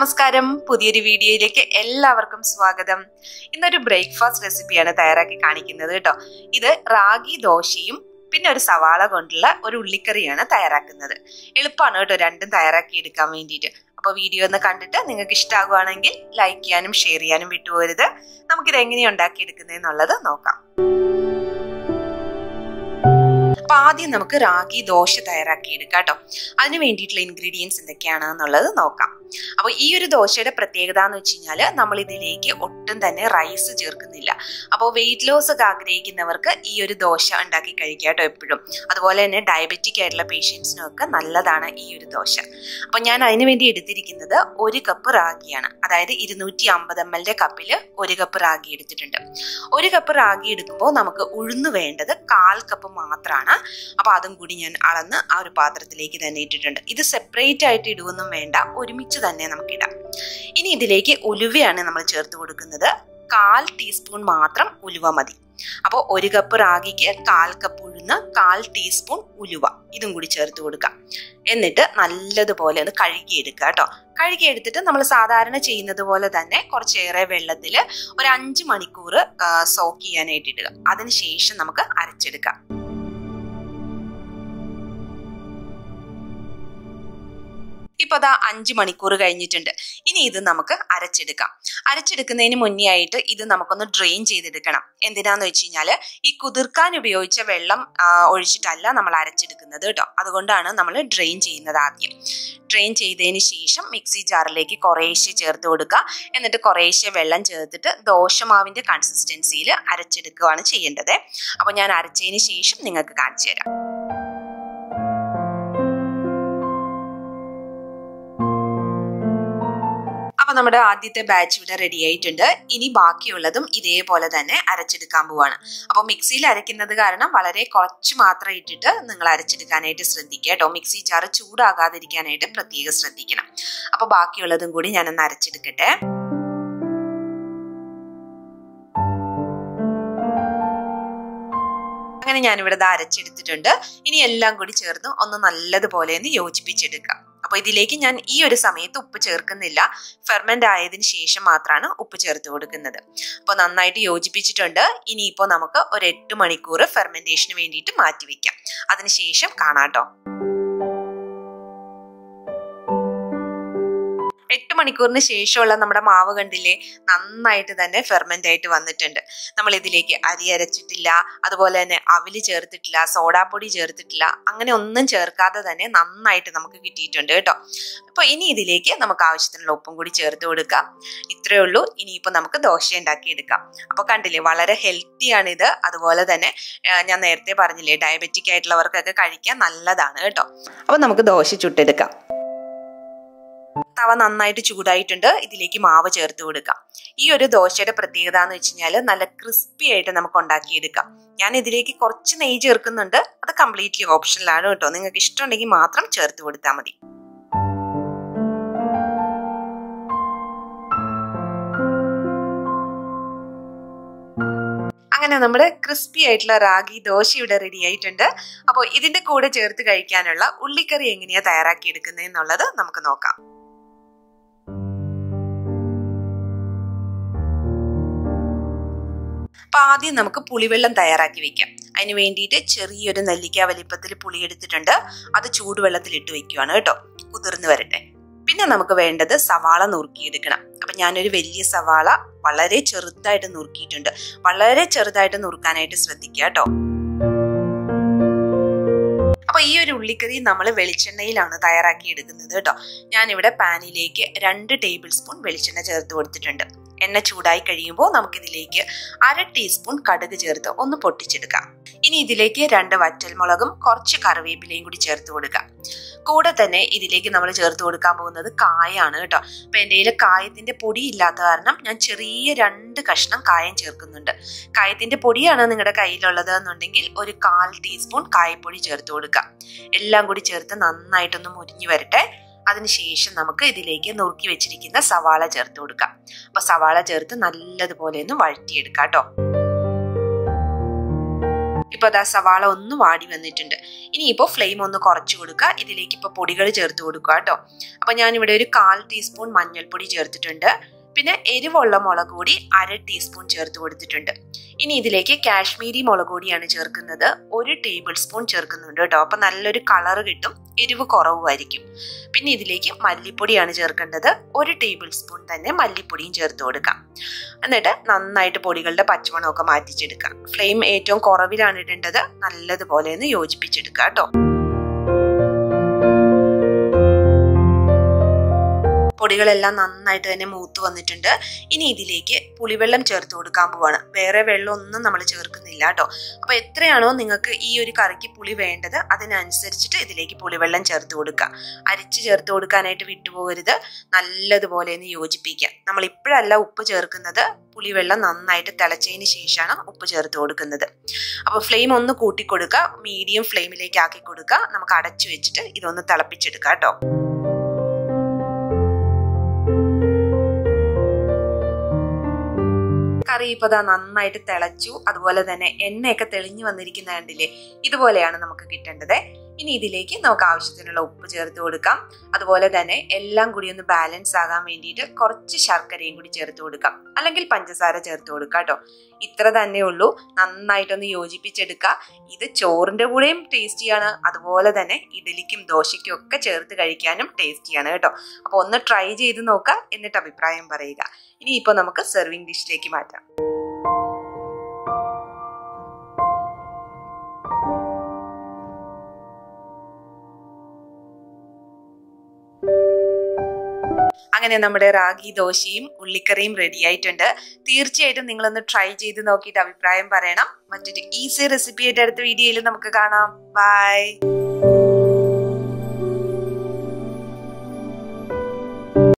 നമസ്കാരം പുതിയൊരു വീഡിയോയിലേക്ക് എല്ലാവർക്കും സ്വാഗതം ഇന്നൊരു ബ്രേക്ക്ഫാസ്റ്റ് റെസിപ്പിയാണ് തയ്യാറാക്കി കാണിക്കുന്നത് കേട്ടോ ഇത് റാഗി ദോശയും പിന്നെ ഒരു സവാള കൊണ്ടുള്ള ഒരു ഉള്ളിക്കറിയാണ് തയ്യാറാക്കുന്നത് എളുപ്പമാണ് കേട്ടോ രണ്ടും തയ്യാറാക്കി എടുക്കാൻ വേണ്ടിയിട്ട് അപ്പോൾ വീഡിയോ ഒന്ന് കണ്ടിട്ട് നിങ്ങൾക്ക് ഇഷ്ടമാകുവാണെങ്കിൽ ലൈക്ക് ചെയ്യാനും ഷെയർ ചെയ്യാനും വിട്ടുപോരുത് നമുക്കിത് എങ്ങനെയാണ് ഉണ്ടാക്കിയെടുക്കുന്നതെന്നുള്ളത് നോക്കാം അപ്പൊ ആദ്യം നമുക്ക് റാഗി ദോശ തയ്യാറാക്കി എടുക്കാം കേട്ടോ അതിന് വേണ്ടിയിട്ടുള്ള ഇൻഗ്രീഡിയൻസ് എന്തൊക്കെയാണെന്നുള്ളത് നോക്കാം അപ്പോൾ ഈ ഒരു ദോശയുടെ പ്രത്യേകത എന്ന് വെച്ച് കഴിഞ്ഞാൽ നമ്മൾ ഇതിലേക്ക് ഒട്ടും തന്നെ റൈസ് ചേർക്കുന്നില്ല അപ്പോൾ വെയിറ്റ് ലോസ് ഒക്കെ ആഗ്രഹിക്കുന്നവർക്ക് ഈ ഒരു ദോശ ഉണ്ടാക്കി കഴിക്കുക കേട്ടോ എപ്പോഴും അതുപോലെ തന്നെ ഡയബറ്റിക് ആയിട്ടുള്ള പേഷ്യൻസിനും ഒക്കെ നല്ലതാണ് ഈ ഒരു ദോശ അപ്പോൾ ഞാൻ അതിന് വേണ്ടി എടുത്തിരിക്കുന്നത് ഒരു കപ്പ് റാഗിയാണ് അതായത് ഇരുന്നൂറ്റി അമ്പത് എം എല്ലിന്റെ കപ്പിൽ ഒരു കപ്പ് റാഗി എടുത്തിട്ടുണ്ട് ഒരു കപ്പ് റാഗി എടുക്കുമ്പോൾ നമുക്ക് ഉഴുന്ന് വേണ്ടത് കാൽ കപ്പ് മാത്രമാണ് അപ്പൊ അതും കൂടി ഞാൻ അളന്ന് ആ ഒരു പാത്രത്തിലേക്ക് തന്നെ ഇട്ടിട്ടുണ്ട് ഇത് സെപ്പറേറ്റ് ആയിട്ട് ഇടുവൊന്നും വേണ്ട ഒരുമിച്ച് തന്നെ നമുക്ക് ഇടാം ഇനി ഇതിലേക്ക് ഉലുവയാണ് നമ്മൾ ചേർത്ത് കൊടുക്കുന്നത് കാൽ ടീസ്പൂൺ മാത്രം ഉലുവ മതി അപ്പോൾ ഒരു കപ്പ് റാഗിക്ക് കാൽ കപ്പ് ഉഴുന്ന് കാൽ ടീസ്പൂൺ ഉലുവ ഇതും കൂടി ചേർത്ത് കൊടുക്കാം എന്നിട്ട് നല്ലതുപോലെ ഒന്ന് കഴുകിയെടുക്കുക കേട്ടോ കഴുകിയെടുത്തിട്ട് നമ്മൾ സാധാരണ ചെയ്യുന്നത് പോലെ തന്നെ കുറച്ചേറെ വെള്ളത്തിൽ ഒരു അഞ്ച് മണിക്കൂർ സോക്ക് ചെയ്യാനായിട്ട് ഇടുക അതിനുശേഷം നമുക്ക് അരച്ചെടുക്കാം ഇപ്പൊ അതാ അഞ്ച് മണിക്കൂർ കഴിഞ്ഞിട്ടുണ്ട് ഇനി ഇത് നമുക്ക് അരച്ചെടുക്കാം അരച്ചെടുക്കുന്നതിന് മുന്നേ ആയിട്ട് ഇത് നമുക്കൊന്ന് ഡ്രെയിൻ ചെയ്തെടുക്കണം എന്തിനാന്ന് വെച്ച് കഴിഞ്ഞാല് ഈ കുതിർക്കാൻ ഉപയോഗിച്ച വെള്ളം ഒഴിച്ചിട്ടല്ല നമ്മൾ അരച്ചെടുക്കുന്നത് കേട്ടോ അതുകൊണ്ടാണ് നമ്മൾ ഡ്രെയിൻ ചെയ്യുന്നത് ആദ്യം ഡ്രെയിൻ ചെയ്തതിന് ശേഷം മിക്സി ജാറിലേക്ക് കുറേശ്ശെ ചേർത്ത് കൊടുക്കുക എന്നിട്ട് കുറേശ്ശെ വെള്ളം ചേർത്തിട്ട് ദോശമാവിന്റെ കൺസിസ്റ്റൻസിയിൽ അരച്ചെടുക്കുകയാണ് ചെയ്യേണ്ടത് അപ്പോൾ ഞാൻ അരച്ചതിന് ശേഷം നിങ്ങൾക്ക് കാണിച്ചു തരാം അപ്പൊ നമ്മുടെ ആദ്യത്തെ ബാച്ച് ഇവിടെ റെഡി ആയിട്ടുണ്ട് ഇനി ബാക്കിയുള്ളതും ഇതേപോലെ തന്നെ അരച്ചെടുക്കാൻ പോവാണ് അപ്പോൾ മിക്സിയിൽ അരയ്ക്കുന്നത് കാരണം വളരെ കുറച്ച് മാത്രം ഇട്ടിട്ട് നിങ്ങൾ അരച്ചെടുക്കാനായിട്ട് ശ്രദ്ധിക്കുക കേട്ടോ മിക്സി ജാറ് ചൂടാകാതിരിക്കാനായിട്ട് പ്രത്യേകം ശ്രദ്ധിക്കണം അപ്പൊ ബാക്കിയുള്ളതും കൂടി ഞാനൊന്ന് അരച്ചെടുക്കട്ടെ അങ്ങനെ ഞാനിവിടെ ഇത് അരച്ചെടുത്തിട്ടുണ്ട് ഇനി എല്ലാം കൂടി ചേർന്ന് ഒന്ന് നല്ലതുപോലെ ഒന്ന് യോജിപ്പിച്ചെടുക്കാം അപ്പോൾ ഇതിലേക്ക് ഞാൻ ഈ ഒരു സമയത്ത് ഉപ്പ് ചേർക്കുന്നില്ല ഫെർമെന്റ് ആയതിനു ശേഷം മാത്രമാണ് ഉപ്പ് ചേർത്ത് കൊടുക്കുന്നത് അപ്പോൾ നന്നായിട്ട് യോജിപ്പിച്ചിട്ടുണ്ട് ഇനിയിപ്പോൾ നമുക്ക് ഒരു എട്ട് മണിക്കൂർ ഫെർമെന്റേഷന് വേണ്ടിയിട്ട് മാറ്റി വെക്കാം അതിനുശേഷം കാണാട്ടോ എട്ട് മണിക്കൂറിന് ശേഷമുള്ള നമ്മുടെ മാവ് കണ്ടില്ലേ നന്നായിട്ട് തന്നെ ഫെർമെന്റ് ആയിട്ട് വന്നിട്ടുണ്ട് നമ്മൾ ഇതിലേക്ക് അരി അരച്ചിട്ടില്ല അതുപോലെ തന്നെ അവില് ചേർത്തിട്ടില്ല സോഡാപ്പൊടി ചേർത്തിട്ടില്ല അങ്ങനെ ഒന്നും ചേർക്കാതെ തന്നെ നന്നായിട്ട് നമുക്ക് കിട്ടിയിട്ടുണ്ട് കേട്ടോ അപ്പോൾ ഇനി ഇതിലേക്ക് നമുക്ക് ആവശ്യത്തിനുള്ള ഉപ്പും കൂടി ചേർത്ത് കൊടുക്കാം ഇത്രയേ ഉള്ളൂ ഇനിയിപ്പോൾ നമുക്ക് ദോശ ഉണ്ടാക്കി എടുക്കാം അപ്പോൾ കണ്ടില്ലേ വളരെ ഹെൽത്തിയാണ് ഇത് അതുപോലെ തന്നെ ഞാൻ നേരത്തെ പറഞ്ഞില്ലേ ഡയബറ്റിക് ആയിട്ടുള്ളവർക്കൊക്കെ കഴിക്കാൻ നല്ലതാണ് കേട്ടോ അപ്പോൾ നമുക്ക് ദോശ ചുട്ടെടുക്കാം തവ നന്നായിട്ട് ചൂടായിട്ടുണ്ട് ഇതിലേക്ക് മാവ് ചേർത്ത് കൊടുക്കാം ഈ ഒരു ദോശയുടെ പ്രത്യേകത എന്ന് വെച്ച് കഴിഞ്ഞാൽ നല്ല ക്രിസ്പി ആയിട്ട് നമുക്ക് ഉണ്ടാക്കിയെടുക്കാം ഞാൻ ഇതിലേക്ക് കുറച്ച് നെയ്യ് ചേർക്കുന്നുണ്ട് അത് കംപ്ലീറ്റ്ലി ഓപ്ഷനിലാണ് കേട്ടോ നിങ്ങൾക്ക് ഇഷ്ടമുണ്ടെങ്കിൽ മാത്രം ചേർത്ത് കൊടുത്താൽ മതി അങ്ങനെ നമ്മുടെ ക്രിസ്പി ആയിട്ടുള്ള റാഗി ദോശ ഇവിടെ റെഡി ആയിട്ടുണ്ട് അപ്പോൾ ഇതിന്റെ കൂടെ ചേർത്ത് കഴിക്കാനുള്ള ഉള്ളിക്കറി എങ്ങനെയാ തയ്യാറാക്കി എടുക്കുന്നത് എന്നുള്ളത് നമുക്ക് നോക്കാം അപ്പൊ ആദ്യം നമുക്ക് പുളിവെള്ളം തയ്യാറാക്കി വെക്കാം അതിന് വേണ്ടിയിട്ട് ചെറിയൊരു നെല്ലിക്ക വലിപ്പത്തിൽ പുളി എടുത്തിട്ടുണ്ട് അത് ചൂടുവെള്ളത്തിൽ ഇട്ട് വെക്കുവാണ് കേട്ടോ കുതിർന്ന് വരട്ടെ പിന്നെ നമുക്ക് വേണ്ടത് സവാള നുറുക്കിയെടുക്കണം അപ്പൊ ഞാനൊരു വലിയ സവാള വളരെ ചെറുതായിട്ട് നുറുക്കിയിട്ടുണ്ട് വളരെ ചെറുതായിട്ട് നുറുക്കാനായിട്ട് ശ്രദ്ധിക്കുക കേട്ടോ അപ്പൊ ഈ ഒരു ഉള്ളിക്കറി നമ്മൾ വെളിച്ചെണ്ണയിലാണ് തയ്യാറാക്കി എടുക്കുന്നത് കേട്ടോ ഞാനിവിടെ പാനിലേക്ക് രണ്ട് ടേബിൾ സ്പൂൺ വെളിച്ചെണ്ണ ചേർത്ത് കൊടുത്തിട്ടുണ്ട് എണ്ണ ചൂടായി കഴിയുമ്പോൾ നമുക്കിതിലേക്ക് അര ടീസ്പൂൺ കടുക് ചേർത്ത് ഒന്ന് പൊട്ടിച്ചെടുക്കാം ഇനി ഇതിലേക്ക് രണ്ട് വറ്റൽമുളകും കുറച്ച് കറിവേപ്പിലയും കൂടി ചേർത്ത് കൊടുക്കാം കൂടെ തന്നെ ഇതിലേക്ക് നമ്മൾ ചേർത്ത് കൊടുക്കാൻ പോകുന്നത് കായാണ് കേട്ടോ അപ്പൊ എൻ്റെ കയ്യിൽ കായത്തിന്റെ പൊടി ഇല്ലാത്ത കാരണം ഞാൻ ചെറിയ രണ്ട് കഷ്ണം കായം ചേർക്കുന്നുണ്ട് കായത്തിന്റെ പൊടിയാണ് നിങ്ങളുടെ കയ്യിലുള്ളത് എന്നുണ്ടെങ്കിൽ ഒരു കാൽ ടീസ്പൂൺ കായപ്പൊടി ചേർത്ത് കൊടുക്കാം എല്ലാം കൂടി ചേർത്ത് നന്നായിട്ടൊന്ന് മുരിഞ്ഞു വരട്ടെ അതിനുശേഷം നമുക്ക് ഇതിലേക്ക് നുറുക്കി വെച്ചിരിക്കുന്ന സവാള ചേർത്ത് കൊടുക്കാം അപ്പൊ സവാള ചേർത്ത് നല്ലതുപോലെ ഒന്ന് വഴറ്റിയെടുക്കാം കേട്ടോ ഇപ്പൊ അതാ സവാള ഒന്ന് വാടി വന്നിട്ടുണ്ട് ഇനിയിപ്പോൾ ഫ്ലെയിം ഒന്ന് കുറച്ച് കൊടുക്കുക ഇതിലേക്ക് ഇപ്പോൾ പൊടികൾ ചേർത്ത് കൊടുക്കുക കേട്ടോ അപ്പൊ ഞാനിവിടെ ഒരു കാൽ ടീസ്പൂൺ മഞ്ഞൾപ്പൊടി ചേർത്തിട്ടുണ്ട് പിന്നെ എരിവുള്ള മുളക് പൊടി അര ടീസ്പൂൺ ചേർത്ത് കൊടുത്തിട്ടുണ്ട് ഇനി ഇതിലേക്ക് കാശ്മീരി മുളക് പൊടിയാണ് ചേർക്കുന്നത് ഒരു ടേബിൾ സ്പൂൺ ചേർക്കുന്നുണ്ട് കേട്ടോ അപ്പൊ നല്ലൊരു കളർ കിട്ടും എരിവ് കുറവുമായിരിക്കും പിന്നെ ഇതിലേക്ക് മല്ലിപ്പൊടിയാണ് ചേർക്കേണ്ടത് ഒരു ടേബിൾ സ്പൂൺ തന്നെ മല്ലിപ്പൊടിയും ചേർത്ത് കൊടുക്കാം എന്നിട്ട് നന്നായിട്ട് പൊടികളുടെ പച്ചമണമൊക്കെ മാറ്റിച്ചെടുക്കാം ഫ്ലെയിം ഏറ്റവും കുറവിലാണ് ഇടേണ്ടത് നല്ലതുപോലെ ഒന്ന് യോജിപ്പിച്ചെടുക്കുക കേട്ടോ പൊടികളെല്ലാം നന്നായിട്ട് തന്നെ മൂത്ത് വന്നിട്ടുണ്ട് ഇനി ഇതിലേക്ക് പുളിവെള്ളം ചേർത്ത് കൊടുക്കാൻ പോവാണ് വേറെ വെള്ളമൊന്നും നമ്മൾ ചേർക്കുന്നില്ല കേട്ടോ അപ്പൊ എത്രയാണോ നിങ്ങൾക്ക് ഈ ഒരു കറിക്ക് പുളി വേണ്ടത് അതിനനുസരിച്ചിട്ട് ഇതിലേക്ക് പുളിവെള്ളം ചേർത്ത് കൊടുക്കുക അരിച്ച് ചേർത്ത് കൊടുക്കാനായിട്ട് വിട്ടുപോകരുത് നല്ലതുപോലെ ഒന്ന് യോജിപ്പിക്കുക നമ്മൾ ഇപ്പോഴല്ല ഉപ്പ് ചേർക്കുന്നത് പുളിവെള്ളം നന്നായിട്ട് തിളച്ചതിന് ശേഷമാണ് ഉപ്പ് ചേർത്ത് കൊടുക്കുന്നത് അപ്പോൾ ഫ്ലെയിം ഒന്ന് കൂട്ടി കൊടുക്കുക മീഡിയം ഫ്ലെയിമിലേക്ക് ആക്കി കൊടുക്കുക നമുക്ക് അടച്ചു വെച്ചിട്ട് ഇതൊന്ന് തിളപ്പിച്ചെടുക്കാം കേട്ടോ കറി ഇപ്പോൾ ദാ നന്നായിട്ട് തിളച്ചു അതുപോലെ തന്നെ എണ്ണയൊക്കെ തെളിഞ്ഞു വന്നിരിക്കുന്ന കണ്ടില്ലേ ഇതുപോലെയാണ് നമുക്ക് കിട്ടേണ്ടത് ഇനി ഇതിലേക്ക് നമുക്ക് ആവശ്യത്തിനുള്ള ഉപ്പ് ചേർത്ത് കൊടുക്കാം അതുപോലെ തന്നെ എല്ലാം കൂടി ഒന്ന് ബാലൻസ് ആകാൻ വേണ്ടിയിട്ട് കുറച്ച് ശർക്കരയും കൂടി ചേർത്ത് കൊടുക്കാം അല്ലെങ്കിൽ പഞ്ചസാര ചേർത്ത് കൊടുക്കാം കേട്ടോ ഇത്ര തന്നെ ഉള്ളൂ നന്നായിട്ടൊന്ന് യോജിപ്പിച്ചെടുക്കുക ഇത് ചോറിന്റെ കൂടെയും ടേസ്റ്റിയാണ് അതുപോലെ തന്നെ ഇഡലിക്കും ദോശയ്ക്കും ഒക്കെ ചേർത്ത് കഴിക്കാനും ടേസ്റ്റിയാണ് കേട്ടോ അപ്പോൾ ഒന്ന് ട്രൈ ചെയ്ത് നോക്കുക എന്നിട്ട് അഭിപ്രായം പറയുക ഇനി ഇപ്പോൾ നമുക്ക് സെർവിങ് ഡിഷിലേക്ക് മാറ്റാം അങ്ങനെ നമ്മുടെ റാഗി ദോശയും ഉള്ളിക്കറിയും റെഡി ആയിട്ടുണ്ട് തീർച്ചയായിട്ടും നിങ്ങളൊന്ന് ട്രൈ ചെയ്ത് നോക്കിയിട്ട് അഭിപ്രായം പറയണം മറ്റൊരു ഈസി റെസിപ്പി ആയിട്ട് അടുത്ത വീഡിയോയിൽ നമുക്ക് കാണാം ബൈ